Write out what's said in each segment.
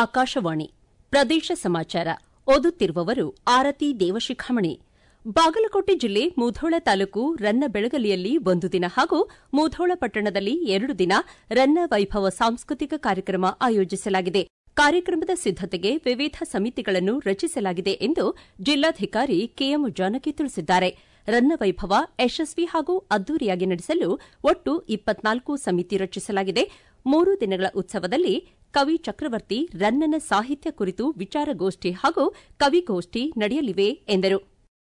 ಆಕಾಶವಾಣಿ ಪ್ರದೇಶ ಸಮಾಚಾರ ಓದುತ್ತಿರುವವರು ಆರತಿ ದೇವಶಿಖಾಮಣಿ ಬಾಗಲಕೋಟೆ ಜಿಲ್ಲೆ ಮುಧೋಳ ತಾಲೂಕು ರನ್ನ ಬೆಳಗಲಿಯಲ್ಲಿ ಒಂದು ದಿನ ಹಾಗೂ ಮುಧೋಳ ಪಟ್ಟಣದಲ್ಲಿ ಎರಡು ದಿನ ರನ್ನ ವೈಭವ ಸಾಂಸ್ಕೃತಿಕ ಕಾರ್ಯಕ್ರಮ ಆಯೋಜಿಸಲಾಗಿದೆ ಕಾರ್ಯಕ್ರಮದ ಸಿದ್ದತೆಗೆ ವಿವಿಧ ಸಮಿತಿಗಳನ್ನು ರಚಿಸಲಾಗಿದೆ ಎಂದು ಜಿಲ್ಲಾಧಿಕಾರಿ ಕೆಎಂ ಜಾನಕಿ ತಿಳಿಸಿದ್ದಾರೆ ರನ್ನ ವೈಭವ ಯಶಸ್ವಿ ಹಾಗೂ ಅದ್ದೂರಿಯಾಗಿ ನಡೆಸಲು ಒಟ್ಟು ಇಪ್ಪತ್ನಾಲ್ಕು ಸಮಿತಿ ರಚಿಸಲಾಗಿದೆ ಮೂರು ದಿನಗಳ ಉತ್ಸವದಲ್ಲಿ ಕವಿ ಚಕ್ರವರ್ತಿ ರನ್ನನ ಸಾಹಿತ್ಯ ಕುರಿತು ವಿಚಾರಗೋಷ್ಠಿ ಹಾಗೂ ಕವಿಗೋಷ್ಠಿ ನಡೆಯಲಿವೆ ಎಂದರು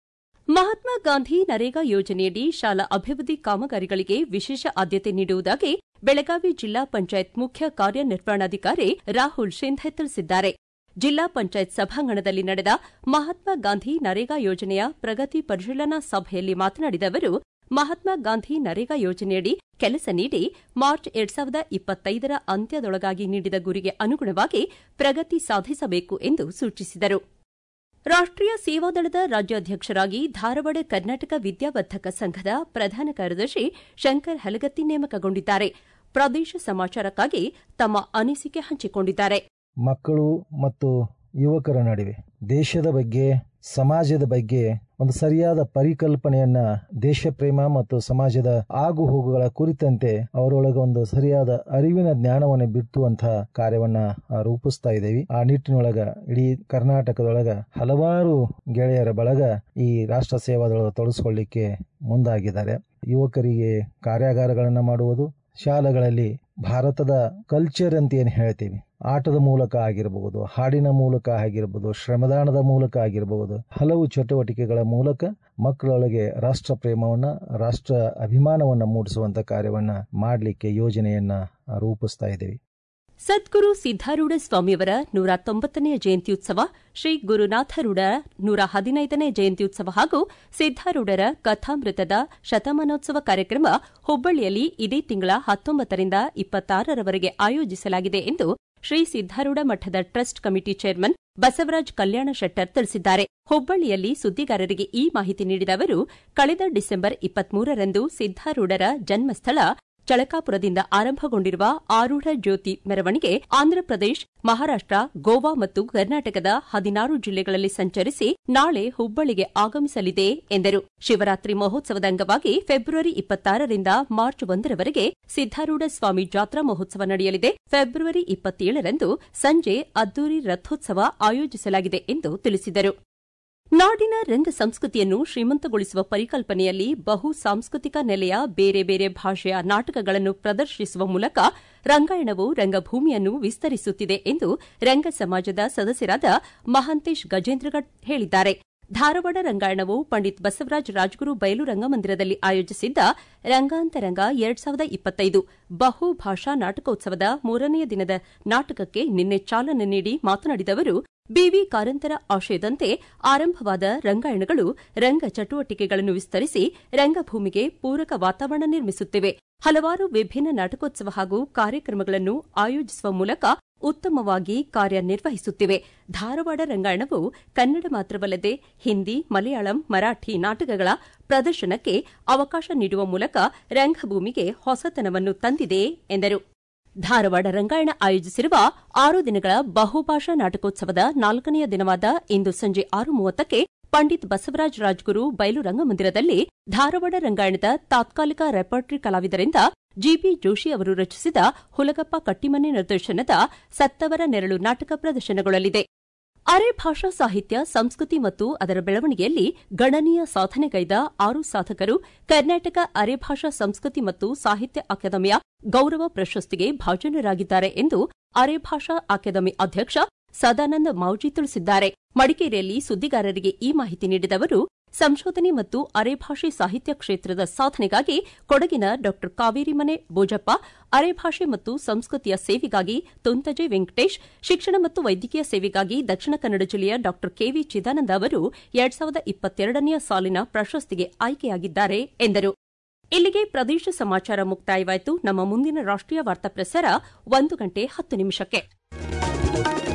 ಮಹಾತ್ಮ ಗಾಂಧಿ ನರೇಗಾ ಯೋಜನೆಯಡಿ ಶಾಲಾ ಅಭಿವೃದ್ಧಿ ಕಾಮಗಾರಿಗಳಿಗೆ ವಿಶೇಷ ಆದ್ಯತೆ ನೀಡುವುದಾಗಿ ಬೆಳಗಾವಿ ಜಿಲ್ಲಾ ಪಂಚಾಯತ್ ಮುಖ್ಯ ಕಾರ್ಯನಿರ್ವಹಣಾಧಿಕಾರಿ ರಾಹುಲ್ ಶಿಂಧೆ ತಿಳಿಸಿದ್ದಾರೆ ಜಿಲ್ಲಾ ಪಂಚಾಯತ್ ಸಭಾಂಗಣದಲ್ಲಿ ನಡೆದ ಮಹಾತ್ಮ ಗಾಂಧಿ ನರೇಗಾ ಯೋಜನೆಯ ಪ್ರಗತಿ ಪರಿಶೀಲನಾ ಸಭೆಯಲ್ಲಿ ಮಾತನಾಡಿದ ಅವರು ಮಹಾತ್ಮ ಗಾಂಧಿ ನರೇಗಾ ಯೋಜನೆಯಡಿ ಕೆಲಸ ನೀಡಿ ಮಾರ್ಚ್ ಎರಡ್ ಸಾವಿರದ ಇಪ್ಪತ್ತೈದರ ಅಂತ್ಯದೊಳಗಾಗಿ ನೀಡಿದ ಗುರಿಗೆ ಅನುಗುಣವಾಗಿ ಪ್ರಗತಿ ಸಾಧಿಸಬೇಕು ಎಂದು ಸೂಚಿಸಿದರು ರಾಷ್ಟೀಯ ಸೇವಾದಳದ ರಾಜ್ಯಾಧ್ಯಕ್ಷರಾಗಿ ಧಾರವಾಡ ಕರ್ನಾಟಕ ವಿದ್ಯಾವರ್ಧಕ ಸಂಘದ ಪ್ರಧಾನ ಕಾರ್ಯದರ್ಶಿ ಶಂಕರ್ ಹಲಗತ್ತಿ ನೇಮಕಗೊಂಡಿದ್ದಾರೆ ಪ್ರದೇಶ ಸಮಾಚಾರಕ್ಕಾಗಿ ತಮ್ಮ ಅನಿಸಿಕೆ ಹಂಚಿಕೊಂಡಿದ್ದಾರೆ ಮಕ್ಕಳು ಮತ್ತು ಯುವಕರ ನಡುವೆ ದೇಶದ ಬಗ್ಗೆ ಸಮಾಜದ ಬಗ್ಗೆ ಒಂದು ಸರಿಯಾದ ಪರಿಕಲ್ಪನೆಯನ್ನ ದೇಶ ಪ್ರೇಮ ಮತ್ತು ಸಮಾಜದ ಆಗು ಹೋಗುಗಳ ಕುರಿತಂತೆ ಅವರೊಳಗೆ ಒಂದು ಸರಿಯಾದ ಅರಿವಿನ ಜ್ಞಾನವನ್ನು ಬಿತ್ತುವಂತಹ ಕಾರ್ಯವನ್ನ ರೂಪಿಸ್ತಾ ಇದ್ದೇವೆ ಆ ನಿಟ್ಟಿನೊಳಗ ಇಡೀ ಕರ್ನಾಟಕದೊಳಗ ಹಲವಾರು ಗೆಳೆಯರ ಬಳಗ ಈ ರಾಷ್ಟ್ರ ಸೇವಾದೊಳಗೆ ತೊಡಗಿಸ್ಕೊಳ್ಳಿಕ್ಕೆ ಮುಂದಾಗಿದ್ದಾರೆ ಯುವಕರಿಗೆ ಕಾರ್ಯಾಗಾರಗಳನ್ನು ಮಾಡುವುದು ಶಾಲೆಗಳಲ್ಲಿ ಭಾರತದ ಕಲ್ಚರ್ ಅಂತ ಏನು ಹೇಳ್ತೀವಿ ಆಟದ ಮೂಲಕ ಆಗಿರಬಹುದು ಹಾಡಿನ ಮೂಲಕ ಆಗಿರಬಹುದು ಶ್ರಮದಾನದ ಮೂಲಕ ಆಗಿರಬಹುದು ಹಲವು ಚಟುವಟಿಕೆಗಳ ಮೂಲಕ ಮಕ್ಕಳೊಳಗೆ ರಾಷ್ಟ್ರ ಪ್ರೇಮವನ್ನ ರಾಷ್ಟ್ರ ಅಭಿಮಾನವನ್ನ ಮೂಡಿಸುವಂತ ಕಾರ್ಯವನ್ನ ಮಾಡಲಿಕ್ಕೆ ಯೋಜನೆಯನ್ನ ರೂಪಿಸ್ತಾ ಇದ್ದೀವಿ ಸದ್ಗುರು ಸಿದ್ದಾರೂಢ ಸ್ವಾಮಿಯವರ ನೂರ ತೊಂಬತ್ತನೆಯ ಜಯಂತ್ಯುತ್ಸವ ಶ್ರೀ ಗುರುನಾಥರೂಢ ನೂರ ಹದಿನೈದನೇ ಜಯಂತ್ಯುತ್ಸವ ಹಾಗೂ ಸಿದ್ದಾರೂಢರ ಕಥಾಮೃತದ ಶತಮಾನೋತ್ಸವ ಕಾರ್ಯಕ್ರಮ ಹುಬ್ಬಳ್ಳಿಯಲ್ಲಿ ಇದೇ ತಿಂಗಳ ಹತ್ತೊಂಬತ್ತರಿಂದ ಇಪ್ಪತ್ತಾರರವರೆಗೆ ಆಯೋಜಿಸಲಾಗಿದೆ ಎಂದು ಶ್ರೀ ಸಿದ್ದಾರೂಢ ಮಠದ trust committee chairman Basavaraj Kalyana Shettar ತಿಳಿಸಿದ್ದಾರೆ ಹುಬ್ಬಳ್ಳಿಯಲ್ಲಿ ಸುದ್ದಿಗಾರರಿಗೆ ಈ ಮಾಹಿತಿ ನೀಡಿದ ಅವರು ಕಳೆದ ಡಿಸೆಂಬರ್ ಇಪ್ಪತ್ಮೂರರಂದು ಸಿದ್ದಾರೂಢರ ಜನ್ಮಸ್ಥಳ ಚಳಕಾಪುರದಿಂದ ಆರಂಭಗೊಂಡಿರುವ ಆರೂಢ ಜ್ಯೋತಿ ಮೆರವಣಿಗೆ ಆಂಧ್ರಪ್ರದೇಶ ಮಹಾರಾಷ್ಟ ಗೋವಾ ಮತ್ತು ಕರ್ನಾಟಕದ ಹದಿನಾರು ಜಿಲ್ಲೆಗಳಲ್ಲಿ ಸಂಚರಿಸಿ ನಾಳೆ ಹುಬ್ಬಳ್ಳಿಗೆ ಆಗಮಿಸಲಿದೆ ಎಂದರು ಶಿವರಾತ್ರಿ ಮಹೋತ್ಸವದ ಅಂಗವಾಗಿ ಫೆಬ್ರವರಿ ಇಪ್ಪತ್ತಾರರಿಂದ ಮಾರ್ಚ್ ಒಂದರವರೆಗೆ ಸಿದ್ದಾರೂಢ ಸ್ವಾಮಿ ಜಾತ್ರಾ ಮಹೋತ್ಸವ ನಡೆಯಲಿದೆ ಫೆಬ್ರವರಿ ಇಪ್ಪತ್ತೇಳರಂದು ಸಂಜೆ ಅದ್ದೂರಿ ರಥೋತ್ಸವ ಆಯೋಜಿಸಲಾಗಿದೆ ಎಂದು ತಿಳಿಸಿದರು ನಾಡಿನ ರಂಗ ಸಂಸ್ಕೃತಿಯನ್ನು ಶ್ರೀಮಂತಗೊಳಿಸುವ ಪರಿಕಲ್ಪನೆಯಲ್ಲಿ ಬಹು ಸಾಂಸ್ಕೃತಿಕ ನೆಲೆಯ ಬೇರೆ ಬೇರೆ ಭಾಷೆಯ ನಾಟಕಗಳನ್ನು ಪ್ರದರ್ಶಿಸುವ ಮೂಲಕ ರಂಗಾಯಣವು ರಂಗಭೂಮಿಯನ್ನು ವಿಸ್ತರಿಸುತ್ತಿದೆ ಎಂದು ರಂಗ ಸಮಾಜದ ಸದಸ್ಯರಾದ ಮಹಾಂತೇಶ್ ಗಜೇಂದ್ರಗಢ್ ಹೇಳಿದ್ದಾರೆ ಧಾರವಾಡ ರಂಗಾಯಣವು ಪಂಡಿತ್ ಬಸವರಾಜ ರಾಜಗುರು ಬಯಲು ರಂಗಮಂದಿರದಲ್ಲಿ ಆಯೋಜಿಸಿದ್ದ ರಂಗಾಂತರಂಗ ಎರಡ್ ಸಾವಿರದ ಇಪ್ಪತ್ತೈದು ಬಹು ಭಾಷಾ ನಾಟಕೋತ್ಸವದ ಮೂರನೆಯ ದಿನದ ನಾಟಕಕ್ಕೆ ನಿನ್ನೆ ಚಾಲನೆ ನೀಡಿ ಮಾತನಾಡಿದ ಅವರು ಬಿವಿ ಕಾರಂತರ ಆಶಯದಂತೆ ಆರಂಭವಾದ ರಂಗಾಯಣಗಳು ರಂಗ ಚಟುವಟಿಕೆಗಳನ್ನು ವಿಸ್ತರಿಸಿ ರಂಗಭೂಮಿಗೆ ಪೂರಕ ವಾತಾವರಣ ನಿರ್ಮಿಸುತ್ತಿವೆ ಹಲವಾರು ವಿಭಿನ್ನ ನಾಟಕೋತ್ಸವ ಹಾಗೂ ಕಾರ್ಯಕ್ರಮಗಳನ್ನು ಆಯೋಜಿಸುವ ಮೂಲಕ ಉತ್ತಮವಾಗಿ ಕಾರ್ಯನಿರ್ವಹಿಸುತ್ತಿವೆ ಧಾರವಾಡ ರಂಗಾಯಣವು ಕನ್ನಡ ಮಾತ್ರವಲ್ಲದೆ ಹಿಂದಿ ಮಲಯಾಳಂ ಮರಾಠಿ ನಾಟಕಗಳ ಪ್ರದರ್ಶನಕ್ಕೆ ಅವಕಾಶ ನೀಡುವ ಮೂಲಕ ರಂಗಭೂಮಿಗೆ ಹೊಸತನವನ್ನು ತಂದಿದೆ ಎಂದರು ಧಾರವಾಡ ರಂಗಾಯಣ ಆಯೋಜಿಸಿರುವ ಆರು ದಿನಗಳ ಬಹುಭಾಷಾ ನಾಟಕೋತ್ಸವದ ನಾಲ್ಕನೆಯ ದಿನವಾದ ಇಂದು ಸಂಜೆ ಆರು ಮೂವತ್ತಕ್ಕೆ ಪಂಡಿತ್ ಬಸವರಾಜ ರಾಜ್ಗುರು ಬಯಲು ರಂಗಮಂದಿರದಲ್ಲಿ ಧಾರವಾಡ ರಂಗಾಯಣದ ತಾತ್ಕಾಲಿಕ ರೆಪರ್ಟರಿ ಕಲಾವಿದರಿಂದ ಜಿಬಿ ಜೋಶಿ ಅವರು ರಚಿಸಿದ ಹುಲಗಪ್ಪ ಕಟ್ಟಿಮನೆ ನಿರ್ದೇಶನದ ಸತ್ತವರ ನೆರಳು ನಾಟಕ ಪ್ರದರ್ಶನಗೊಳ್ಳಲಿದೆ ಅರೆ ಭಾಷಾ ಸಾಹಿತ್ಯ ಸಂಸ್ಕೃತಿ ಮತ್ತು ಅದರ ಬೆಳವಣಿಗೆಯಲ್ಲಿ ಗಣನೀಯ ಸಾಧನೆಗೈದ ಆರು ಸಾಧಕರು ಕರ್ನಾಟಕ ಅರೆ ಭಾಷಾ ಸಂಸ್ಕೃತಿ ಮತ್ತು ಸಾಹಿತ್ಯ ಅಕಾಡೆಮಿಯ ಗೌರವ ಪ್ರಶಸ್ತಿಗೆ ಭಾಜನರಾಗಿದ್ದಾರೆ ಎಂದು ಅರೆ ಭಾಷಾ ಅಕಾಡೆಮಿ ಅಧ್ಯಕ್ಷ ಸದಾನಂದ ಮೌಜಿ ತಿಳಿಸಿದ್ದಾರೆ ಮಡಿಕೇರಿಯಲ್ಲಿ ಸುದ್ದಿಗಾರರಿಗೆ ಈ ಮಾಹಿತಿ ನೀಡಿದ ಅವರು ಸಂಶೋಧನೆ ಮತ್ತು ಅರೆಭಾಷೆ ಸಾಹಿತ್ಯ ಕ್ಷೇತ್ರದ ಸಾಧನೆಗಾಗಿ ಕೊಡಗಿನ ಡಾ ಕಾವೇರಿ ಮನೆ ಬೋಜಪ್ಪ ಅರೆಭಾಷೆ ಮತ್ತು ಸಂಸ್ಕೃತಿಯ ಸೇವೆಗಾಗಿ ತುಂತಜೆ ವೆಂಕಟೇಶ್ ಶಿಕ್ಷಣ ಮತ್ತು ವೈದ್ಯಕೀಯ ಸೇವೆಗಾಗಿ ದಕ್ಷಿಣ ಕನ್ನಡ ಜಿಲ್ಲೆಯ ಡಾ ಕೆವಿ ಚಿದಾನಂದ ಅವರು ಎರಡ್ ಸಾವಿರದ ಇಪ್ಪತ್ತೆರಡನೆಯ ಸಾಲಿನ ಪ್ರಶಸ್ತಿಗೆ ಆಯ್ಕೆಯಾಗಿದ್ದಾರೆ ಎಂದರು ಇಲ್ಲಿಗೆ ಪ್ರದೇಶ ಸಮಾಚಾರ ಮುಕ್ತಾಯವಾಯಿತು ನಮ್ಮ ಮುಂದಿನ ರಾಷ್ಟೀಯ ವಾರ್ತಾ ಪ್ರಸಾರ ಒಂದು ಗಂಟೆ ಹತ್ತು ನಿಮಿಷಕ್ಕೆ